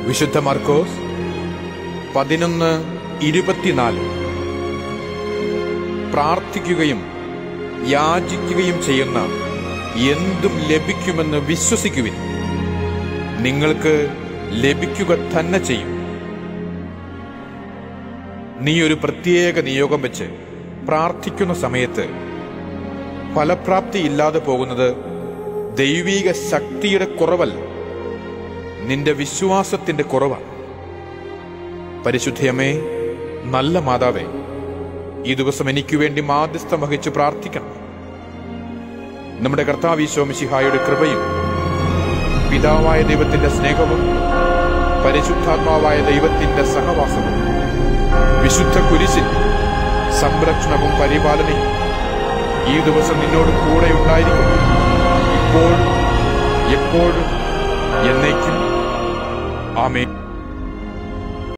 വിശുദ്ധ മാർക്കോസ് പതിനൊന്ന് ഇരുപത്തിനാല് പ്രാർത്ഥിക്കുകയും യാചിക്കുകയും ചെയ്യുന്ന എന്തും ലഭിക്കുമെന്ന് വിശ്വസിക്കുവിൻ നിങ്ങൾക്ക് ലഭിക്കുക തന്നെ ചെയ്യും നീ ഒരു പ്രത്യേക നിയോഗം വെച്ച് പ്രാർത്ഥിക്കുന്ന സമയത്ത് ഫലപ്രാപ്തി ഇല്ലാതെ പോകുന്നത് ദൈവീക ശക്തിയുടെ കുറവല്ല നിന്റെ വിശ്വാസത്തിന്റെ കുറവാണ് പരിശുദ്ധയമേ നല്ല മാതാവേ ഈ ദിവസം എനിക്ക് വേണ്ടി മാധ്യസ്ഥം വഹിച്ച് പ്രാർത്ഥിക്കണം നമ്മുടെ കർത്താവീശോമിശിഹായുടെ കൃപയും പിതാവായ ദൈവത്തിന്റെ സ്നേഹവും പരിശുദ്ധാത്മാവായ ദൈവത്തിന്റെ സഹവാസവും വിശുദ്ധ കുരിശിൻ സംരക്ഷണവും പരിപാലനയും ഈ ദിവസം നിന്നോട് കൂടെ ഉണ്ടായിരിക്കും ഇപ്പോഴും എപ്പോഴും എന്നേക്കും ആമേൻ